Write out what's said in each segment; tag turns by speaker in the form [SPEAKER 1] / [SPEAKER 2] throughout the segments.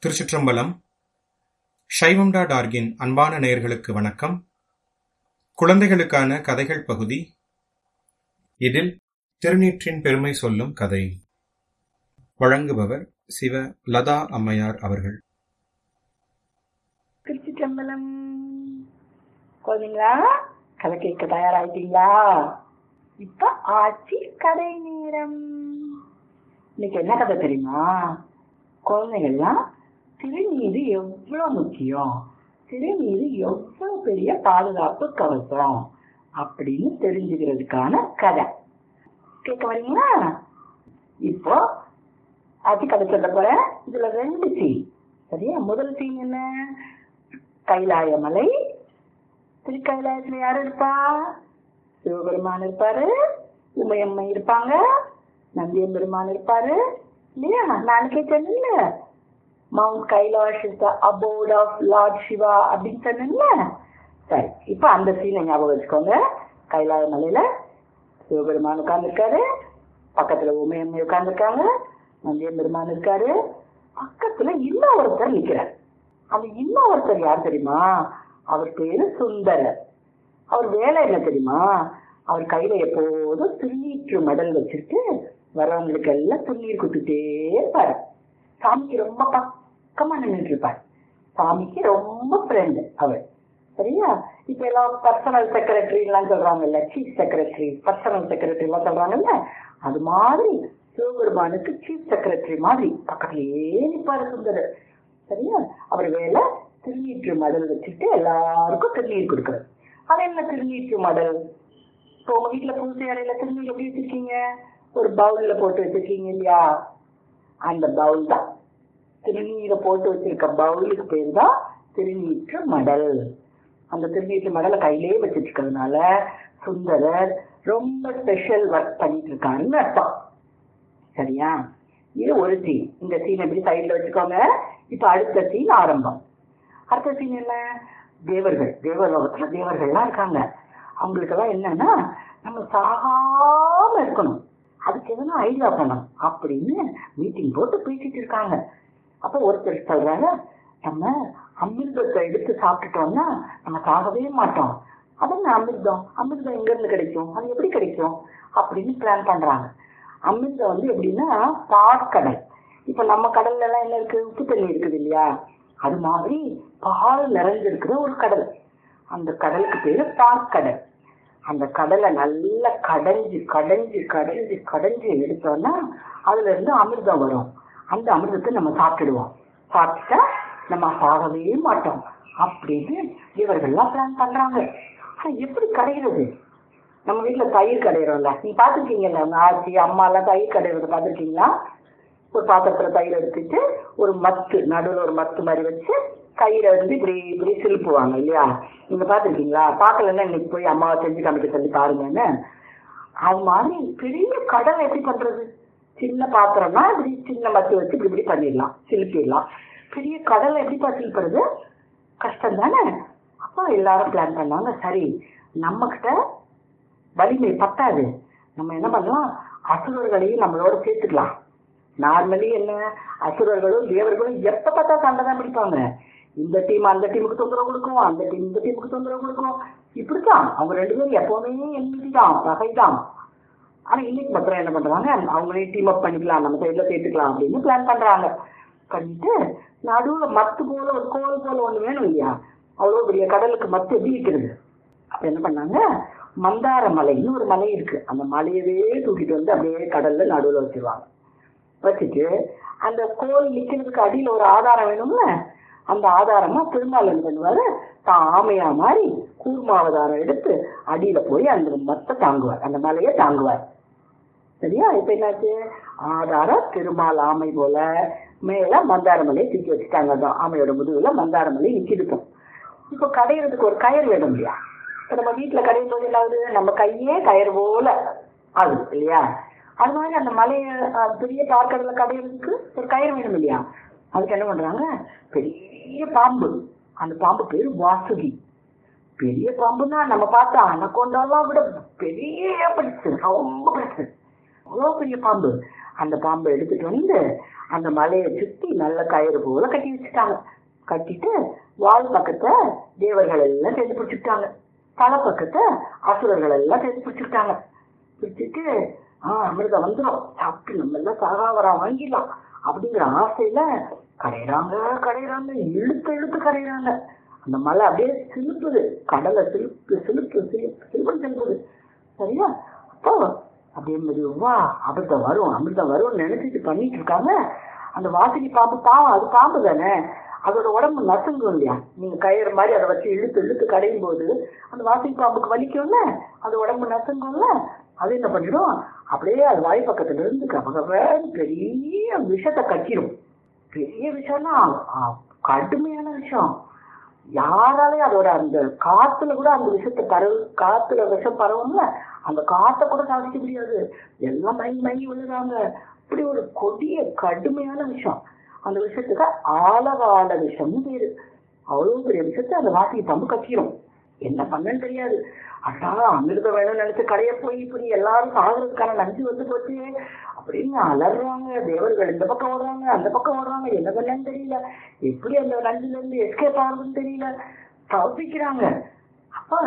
[SPEAKER 1] திருச்சிற்றம்பலம் சைவம் டாட் ஆர்கின் அன்பான நேயர்களுக்கு வணக்கம் குழந்தைகளுக்கான கதைகள் பகுதி இதில் திருநீற்றின் பெருமை சொல்லும் கதை வழங்குபவர் சிவ லதா அம்மையார் அவர்கள்
[SPEAKER 2] திருச்சிற்றம்பலம் குழந்தைங்களா கதை கேட்க தயாராயிட்டீங்களா இப்ப ஆட்சி கதை நேரம் இன்னைக்கு என்ன கதை தெரியுமா குழந்தைகள்லாம் திருநீரு எவ்வளவு முக்கியம் திருநீரு எவ்வளவு பெரிய பாதுகாப்பு கவசம் அப்படின்னு தெரிஞ்சுக்கிறதுக்கான கதை கேட்க வரீங்களா இப்போ ஆட்சி கதை சொல்ல போறேன் இதுல ரெண்டு சீன் சரியா முதல் சீன் என்ன கைலாய மலை திருக்கைலாயத்துல யாரு இருப்பா சிவபெருமான் இருப்பாரு உமையம்மை இருப்பாங்க நந்தியம் பெருமான் இருப்பாரு இல்லையா நாளைக்கே சொன்னீங்க Mount Kailash is the abode of Lord Shiva அப்படின்னு சொன்னீங்கல்ல சரி இப்போ அந்த சீனை ஞாபகம் வச்சுக்கோங்க கைலாய மலையில சிவபெருமான் உட்கார்ந்துருக்காரு பக்கத்துல உமையம்மை உட்கார்ந்துருக்காங்க நந்தியம் பெருமான் இருக்காரு பக்கத்துல இன்னும் ஒருத்தர் நிக்கிறார் அந்த இன்னும் ஒருத்தர் யார் தெரியுமா அவர் பேரு சுந்தரர் அவர் வேலை என்ன தெரியுமா அவர் கையில எப்போதும் திருநீற்று மடல் வச்சுட்டு வர்றவங்களுக்கு எல்லாம் திருநீர் கொடுத்துட்டே இருப்பாரு சாமிக்கு ரொம்ப பக்கமா நின்றுட்டு இருப்பார் சாமிக்கு ரொம்ப ஃப்ரெண்டு அவர் சரியா இப்ப எல்லாம் பர்சனல் செக்ரட்டரி எல்லாம் சொல்றாங்கல்ல சீஃப் செக்ரட்டரி பர்சனல் செக்ரட்டரி எல்லாம் சொல்றாங்கல்ல அது மாதிரி சிவபெருமானுக்கு சீஃப் செக்ரட்டரி மாதிரி பக்கத்துலயே நிப்பாரு சுந்தரர் சரியா அவர் வேலை திருநீற்று மடல் வச்சுட்டு எல்லாருக்கும் திருநீர் கொடுக்குறது அது என்ன திருநீற்று மடல் இப்போ உங்க வீட்டுல பூசை அறையில திருநீர் எப்படி வச்சிருக்கீங்க ஒரு பவுல்ல போட்டு வச்சிருக்கீங்க இல்லையா அந்த பவுல் தான் திருநீரை போட்டு வச்சிருக்க பவுலுக்கு பேர் தான் திருநீற்று மடல் அந்த திருநீற்று மடலை கையிலே வச்சிட்டு இருக்கிறதுனால சுந்தரர் ரொம்ப ஸ்பெஷல் ஒர்க் பண்ணிட்டு இருக்காருன்னு அர்த்தம் சரியா இது ஒரு சீன் இந்த சீன் எப்படி சைட்ல வச்சுக்கோங்க இப்ப அடுத்த சீன் ஆரம்பம் அடுத்த சீன் என்ன தேவர்கள் தேவலோகத்துல தேவர்கள்லாம் இருக்காங்க அவங்களுக்கெல்லாம் என்னன்னா நம்ம சாகாம இருக்கணும் அதுக்கு எதனா ஐடியா பண்ணணும் அப்படின்னு மீட்டிங் போட்டு பேசிட்டு இருக்காங்க அப்போ ஒருத்தர் சொல்றாங்க நம்ம அமிர்தத்தை எடுத்து சாப்பிட்டுட்டோம்னா நம்ம சாகவே மாட்டோம் அதென்ன அமிர்தம் அமிர்தம் எங்க இருந்து கிடைக்கும் அது எப்படி கிடைக்கும் அப்படின்னு பிளான் பண்றாங்க அமிர்தம் வந்து எப்படின்னா பாற்கடல் இப்ப நம்ம கடல்ல எல்லாம் என்ன இருக்கு உப்பு தண்ணி இருக்குது இல்லையா அது மாதிரி பால் நிறைஞ்சிருக்கிற ஒரு கடல் அந்த கடலுக்கு பேரு பாற்கடல் அந்த கடலை நல்லா கடைஞ்சு கடைஞ்சு கடைஞ்சு கடைஞ்சு எடுத்தோம்னா அதுல இருந்து அமிர்தம் வரும் அந்த அமிர்தத்தை நம்ம சாப்பிட்டுடுவோம் சாப்பிட்டா நம்ம சாகவே மாட்டோம் அப்படின்னு இவர்கள்லாம் பிளான் பண்றாங்க ஆனா எப்படி கடைகிறது நம்ம வீட்டுல தயிர் கடையிறோம்ல நீ பாத்துருக்கீங்கல்ல உங்க ஆச்சி அம்மா எல்லாம் தயிர் கடையிறத பாத்திருக்கீங்களா ஒரு பாத்திரத்துல தயிர் எடுத்துட்டு ஒரு மத்து நடுவில் ஒரு மத்து மாதிரி வச்சு தயிரை வந்து இப்படி இப்படி சிலுப்புவாங்க இல்லையா நீங்க பாத்திருக்கீங்களா பார்க்கலன்னா இன்னைக்கு போய் அம்மாவை செஞ்சு காமிக்க சொல்லி பாருங்கன்னு அது மாதிரி பெரிய கடலை எப்படி பண்றது சின்ன பாத்திரம்னா இப்படி சின்ன மத்து வச்சு இப்படி இப்படி பண்ணிடலாம் சிலுப்பிடலாம் பெரிய கடலை எப்படிப்பா சிலுப்புறது கஷ்டம் தானே அப்போ எல்லாரும் பிளான் பண்ணாங்க சரி நம்ம கிட்ட வலிமை பத்தாது நம்ம என்ன பண்ணலாம் அசுரர்களையும் நம்மளோட சேர்த்துக்கலாம் நார்மலி என்ன அசுரர்களும் தேவர்களும் எப்ப பார்த்தா சண்டை தான் பிடிப்பாங்க இந்த டீம் அந்த டீமுக்கு தொந்தரவு கொடுக்கும் அந்த டீம் இந்த டீமுக்கு தொந்தரவு கொடுக்கும் இப்படித்தான் அவங்க ரெண்டு பேரும் எப்பவுமே என்மிதி தான் பகை தான் ஆனா இன்னைக்கு மாத்திரம் என்ன பண்றாங்க அவங்களே டீம் அப் பண்ணிக்கலாம் நம்ம சைட்ல சேர்த்துக்கலாம் அப்படின்னு பிளான் பண்றாங்க பண்ணிட்டு நடுவுல மத்து போல ஒரு கோல் போல ஒண்ணு வேணும் இல்லையா அவ்வளவு பெரிய கடலுக்கு மத்து எப்படி இருக்கிறது அப்ப என்ன பண்ணாங்க மந்தார மலைன்னு ஒரு மலை இருக்கு அந்த மலையவே தூக்கிட்டு வந்து அப்படியே கடல்ல நடுவுல வச்சிருவாங்க வச்சுட்டு அந்த கோல் நிக்கிறதுக்கு அடியில ஒரு ஆதாரம் வேணும்ல அந்த ஆதாரமா திருமால் என்ன பண்ணுவாரு தான் ஆமையா மாதிரி கூர்மாவதாரம் எடுத்து அடியில போய் அந்த மத்தை தாங்குவார் அந்த மலையை தாங்குவார் சரியா இப்ப என்னாச்சு ஆதாரம் திருமால் ஆமை போல மேல மந்தார மலையை தூக்கி வச்சுட்டாங்க அதான் ஆமையோட முதுகுல மந்தார மலை நிக்கிடுக்கும் இப்ப கடையிறதுக்கு ஒரு கயிறு வேணும் இல்லையா இப்ப நம்ம வீட்டுல கடையும் போது என்ன ஆகுது நம்ம கையே கயிறு போல ஆகுது இல்லையா அது மாதிரி அந்த மலையை பெரிய பார்க்கடல கடையிறதுக்கு ஒரு கயிறு வேணும் இல்லையா அதுக்கு என்ன பண்றாங்க பெரிய பாம்பு அந்த பாம்பு பேரு வாசுகி பெரிய பாம்புன்னா நம்ம பார்த்தா அனக்கொண்டாலாம் விட பெரிய பெருசு ரொம்ப பெருசு அவ்வளோ பெரிய பாம்பு அந்த பாம்பை எடுத்துட்டு வந்து அந்த மலையை சுத்தி நல்ல கயிறு போல கட்டி வச்சுட்டாங்க கட்டிட்டு வால் பக்கத்தை தேவர்கள் எல்லாம் சேர்த்து பிடிச்சிட்டாங்க தலை பக்கத்தை அசுரர்கள் எல்லாம் சேர்த்து பிடிச்சிட்டாங்க பிடிச்சிட்டு ஆ அமிர்தம் வந்துடும் சாப்பிட்டு நம்ம எல்லாம் சாகாவரம் வாங்கிடலாம் அப்படிங்கிற ஆசையில கரையிறாங்க கரையிறாங்க இழுத்து இழுத்து கரையிறாங்க அந்த மலை அப்படியே சிலுப்புது கடலை சிலுப்பு சிலுப்பு சிலுப்பு சிலுப்பு சிலுப்புது சரியா அப்போ அப்படியே மெதுவா அமிர்தம் வரும் அமிர்தம் வரும்னு நினைச்சிட்டு பண்ணிட்டு இருக்காங்க அந்த வாசகி பாம்பு பாவம் அது பாம்பு தானே அதோட உடம்பு நசுங்கும் இல்லையா நீங்க கயிறு மாதிரி அதை வச்சு இழுத்து இழுத்து கடையும் போது அந்த வாசகி பாம்புக்கு வலிக்கும்ல அது உடம்பு நசுங்கும்ல அது என்ன பண்ணிடும் அப்படியே அது வாய் பக்கத்துல இருந்து கபகபன்னு பெரிய விஷத்தை கட்டிடும் பெரிய விஷம்னா ஆ, கடுமையான விஷம் யாராலையும் அதோட அந்த காத்துல கூட அந்த விஷத்தை பரவு காத்துல விஷம் பரவும்ல அந்த காத்தை கூட சாதிக்க முடியாது எல்லாம் மயங்கி மயங்கி விழுறாங்க இப்படி ஒரு கொடிய கடுமையான விஷம் அந்த விஷயத்துக்கு ஆழகால விஷம்னு பேரு அவ்வளவு பெரிய விஷயத்தை அந்த வாசிக்கு பம்பு கட்டிடும் என்ன பண்ணன்னு தெரியாது அடா அமிர்தம் வேணும்னு நினைச்சு கடைய போய் இப்படி எல்லாரும் சாகுறதுக்கான நஞ்சு வந்து போச்சு அப்படின்னு அலறாங்க தேவர்கள் இந்த பக்கம் ஓடுறாங்க அந்த பக்கம் ஓடுறாங்க என்ன பண்ணன்னு தெரியல எப்படி அந்த நஞ்சுல இருந்து எஸ்கேப் ஆகுதுன்னு தெரியல தவிக்கிறாங்க அப்ப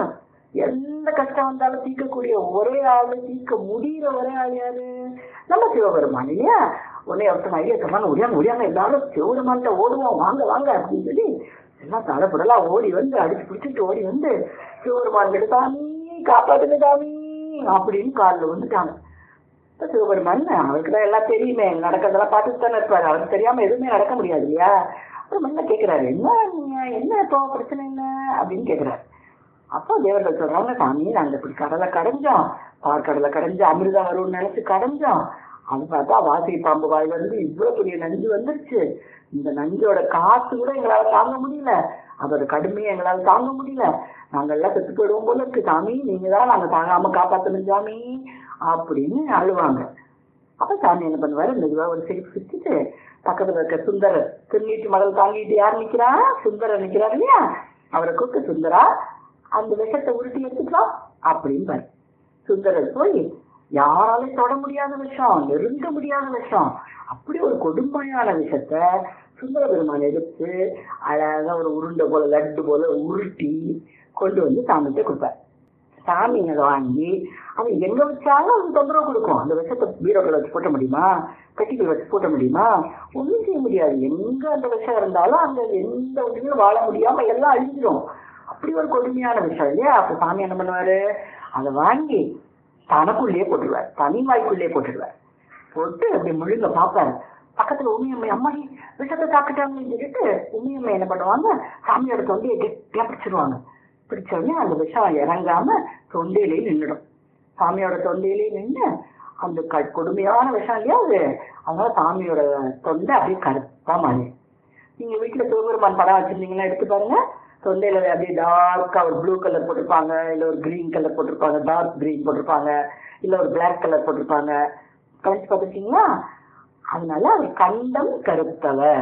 [SPEAKER 2] எந்த கஷ்டம் வந்தாலும் தீர்க்கக்கூடிய ஒரே ஆளு தீர்க்க முடியிற ஒரே ஆள் யாரு நம்ம சிவபெருமான் இல்லையா உடனே ஒருத்தன் ஐடியா சொன்னாங்க முடியாம முடியாம எல்லாரும் சிவபெருமான்கிட்ட ஓடுவோம் வாங்க வாங்க அப்படின்னு சொல்லி எல்லாம் தடப்படலாம் ஓடி வந்து அடிச்சு பிடிச்சிட்டு ஓடி வந்து சிவபெருமான் கிட்ட சாமி காப்பாத்துங்க சாமி அப்படின்னு காலில் வந்துட்டாங்க இப்ப சிவபெருமான் அவருக்கு தான் எல்லாம் தெரியுமே நடக்கிறதெல்லாம் பார்த்துட்டு தானே இருப்பாரு அவருக்கு தெரியாம எதுவுமே நடக்க முடியாது இல்லையா அப்புறம் என்ன கேட்கிறாரு என்ன நீங்க என்ன இப்போ பிரச்சனை என்ன அப்படின்னு கேட்கிறாரு அப்போ தேவர்கள் சொல்றாங்க சாமி நாங்க இப்படி கடலை கடைஞ்சோம் பாற்கடலை கடைஞ்சு அமிர்தம் வரும்னு நினைச்சு கடைஞ்சோம் அது பார்த்தா வாசகி பாம்பு வாயில இருந்து இவ்வளவு பெரிய நஞ்சு வந்துருச்சு இந்த நஞ்சோட காத்து கூட எங்களால தாங்க முடியல அதோட கடுமையை எங்களால தாங்க முடியல நாங்க எல்லாம் செத்து போயிடுவோம் போல இருக்கு சாமி நீங்க தான் நாங்க தாங்காம காப்பாத்தணும் சாமி அப்படின்னு அழுவாங்க அப்ப சாமி என்ன பண்ணுவாரு மெதுவா ஒரு சிரிப்பு சிரிச்சுட்டு பக்கத்துல இருக்க சுந்தரர் திருநீட்டு மடல் தாங்கிட்டு யார் நிக்கிறா சுந்தரர் நிக்கிறார் இல்லையா அவரை கூப்பிட்டு சுந்தரா அந்த விஷத்தை உருட்டி எடுத்துக்கலாம் அப்படிம்பாரு சுந்தரர் போய் யாராலையும் தொட முடியாத விஷம் நெருங்க முடியாத விஷம் அப்படி ஒரு கொடுமையான விஷத்த சுந்தர பெருமான் எடுத்து அழகா ஒரு உருண்டை போல லட்டு போல உருட்டி கொண்டு வந்து சாமிகிட்ட கொடுப்பார் சாமி அதை வாங்கி அது எங்க வச்சாலும் அது தொந்தரவு கொடுக்கும் அந்த விஷத்தை பீரோக்கள் வச்சு போட்ட முடியுமா பெட்டிகள் வச்சு போட்ட முடியுமா ஒண்ணும் செய்ய முடியாது எங்க அந்த விஷம் இருந்தாலும் அங்க எந்த ஒன்றுமே வாழ முடியாம எல்லாம் அழிஞ்சிடும் அப்படி ஒரு கொடுமையான விஷயம் இல்லையா அப்ப சாமி என்ன பண்ணுவாரு அதை வாங்கி தனக்குள்ளேயே போட்டுருவார் தனி வாய்க்குள்ளேயே போட்டுடுவார் போட்டு அப்படி முழுங்க பார்ப்பாரு பக்கத்துல உமியம்மை அம்மாடி விஷத்தை சாப்பிட்டாங்கன்னு சொல்லிட்டு உமியம்மை என்ன பண்ணுவாங்க சாமியோட தொண்டையை கெட்டியா பிடிச்சிருவாங்க பிடிச்ச உடனே அந்த விஷம் இறங்காம தொண்டையிலேயே நின்றுடும் சாமியோட தொண்டையிலேயே நின்று அந்த க கொடுமையான விஷம் இல்லையா அது அதனால சாமியோட தொண்டை அப்படியே கருப்பா மாறி நீங்க வீட்டுல சிவபெருமான் படம் வச்சிருந்தீங்கன்னா எடுத்து பாருங்க தொண்டையில அப்படியே டார்க்கா ஒரு ப்ளூ கலர் போட்டிருப்பாங்க இல்ல ஒரு கிரீன் கலர் போட்டிருப்பாங்க டார்க் கிரீன் போட்டிருப்பாங்க இல்ல ஒரு பிளாக் கலர் போட்டிருப்பாங்க கவனிச்சு பார்த்துருக்கீங்களா அதனால அவர் கண்டம் கருத்தவர்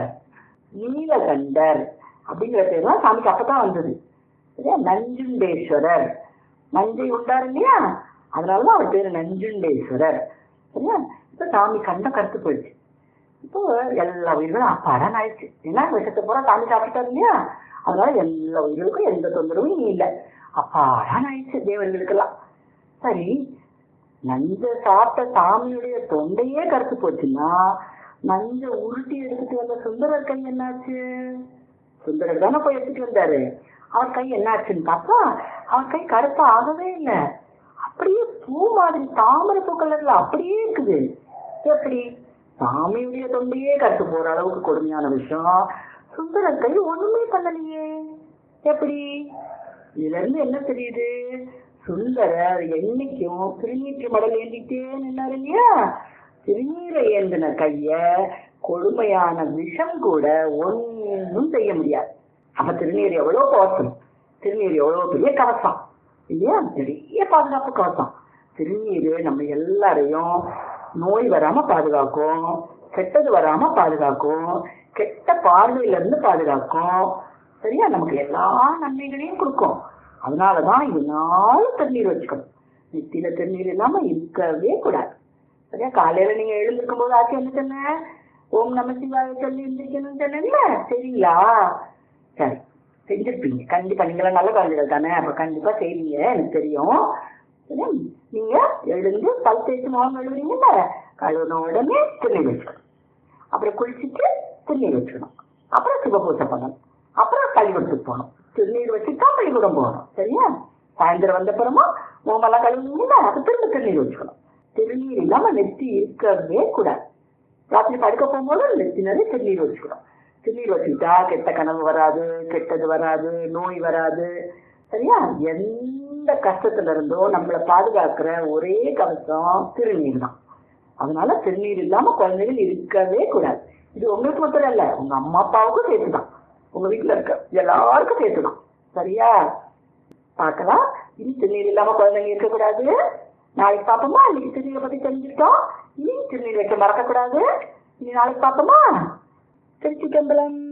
[SPEAKER 2] நீலகண்டர் அப்படிங்கிற பேர்லாம் சாமிக்கு அப்பதான் வந்தது சரியா நஞ்சுண்டேஸ்வரர் நஞ்சை உண்டார் இல்லையா அதனாலதான் அவர் பேரு நஞ்சுண்டேஸ்வரர் சரியா இப்ப சாமி கண்டம் கருத்து போயிடுச்சு இப்போ எல்லா உயிர்களும் அப்பாடான்னு ஆயிடுச்சு ஏன்னா விஷத்தை பூரா சாமி சாப்பிட்டாரு இல்லையா அதனால எல்லா உயிர்களுக்கும் எந்த தொந்தரவும் இனி இல்லை அப்பாடான்னு ஆயிடுச்சு தேவர்களுக்கெல்லாம் சரி நஞ்ச சாப்பிட்ட சாமியுடைய தொண்டையே கருத்து போச்சுன்னா நஞ்ச உருட்டி எடுத்துட்டு வந்த சுந்தரர் கை என்னாச்சு சுந்தரர் தானே போய் எடுத்துட்டு வந்தாரு அவர் கை என்னாச்சுன்னு பார்த்தா அவர் கை கருப்பா ஆகவே இல்லை அப்படியே பூ மாதிரி தாமரை பூ கலர்ல அப்படியே இருக்குது எப்படி சாமியுடைய தொண்டையே கருத்து போற அளவுக்கு கொடுமையான விஷயம் சுந்தரர் கை ஒண்ணுமே பண்ணலையே எப்படி இதுல இருந்து என்ன தெரியுது சுந்தரர் என்னைக்கும் திருநீற்று மடல் ஏந்திட்டே நின்னாரு இல்லையா திருநீரை ஏந்தின கைய கொடுமையான விஷம் கூட ஒன்றும் செய்ய முடியாது அப்ப திருநீர் எவ்வளவு கவசம் திருநீர் எவ்வளவு பெரிய கவசம் இல்லையா பெரிய பாதுகாப்பு கவசம் திருநீர் நம்ம எல்லாரையும் நோய் வராம பாதுகாக்கும் கெட்டது வராம பாதுகாக்கும் கெட்ட பார்வையில இருந்து பாதுகாக்கும் சரியா நமக்கு எல்லா நன்மைகளையும் கொடுக்கும் அதனாலதான் இது நாளும் தண்ணீர் வச்சுக்கணும் நெத்தியில தண்ணீர் இல்லாம இருக்கவே கூடாது சரியா காலையில நீங்க எழுந்திருக்கும் போது ஆச்சு என்ன சொன்னேன் ஓம் நம சிவாய சொல்லி எந்திரிக்கணும்னு சொன்னேன்ல சரிங்களா சரி செஞ்சிருப்பீங்க கண்டிப்பா நீங்களாம் நல்ல குழந்தைகள் தானே அப்ப கண்டிப்பா செய்வீங்க எனக்கு தெரியும் சரியா நீங்க எழுந்து பல் தேய்ச்சி முகம் கழுவுறீங்கல்ல கழுவுன உடனே திருநீர் வச்சுக்கணும் அப்புறம் குளிச்சுட்டு திருநீர் வச்சுக்கணும் அப்புறம் சிவபூசை பண்ணணும் அப்புறம் பள்ளிக்கூடத்துக்கு போகணும் திருநீர் வச்சுட்டு தான் பள்ளிக்கூடம் போகணும் சரியா சாயந்தரம் வந்த அப்புறமா முகமெல்லாம் கழுவுனீங்கல்ல அப்ப திரும்ப திருநீர் வச்சுக்கணும் திருநீர் இல்லாம நெத்தி இருக்கவே கூடாது ராத்திரி படுக்க போகும்போது நெத்தி நிறைய திருநீர் வச்சுக்கணும் திருநீர் வச்சுக்கிட்டா கெட்ட கனவு வராது கெட்டது வராது நோய் வராது சரியா எந்த கஷ்டத்துல இருந்தோ நம்மளை பாதுகாக்கிற ஒரே கவசம் திருநீர் தான் அதனால திருநீர் இல்லாம குழந்தைகள் இருக்கவே கூடாது இது உங்களுக்கு மட்டும் இல்ல உங்க அம்மா அப்பாவுக்கும் சேர்த்துதான் உங்க வீட்டுல இருக்க எல்லாருக்கும் சேர்த்துதான் சரியா பார்க்கலாம் இனி திருநீர் இல்லாம குழந்தைங்க இருக்கக்கூடாது நாளைக்கு பார்ப்போமா இன்னைக்கு திருநீரை பத்தி தெரிஞ்சுக்கிட்டோம் இனி திருநீர் வைக்க மறக்கக்கூடாது இனி நாளைக்கு பார்ப்போமா திருச்சி கம்பளம்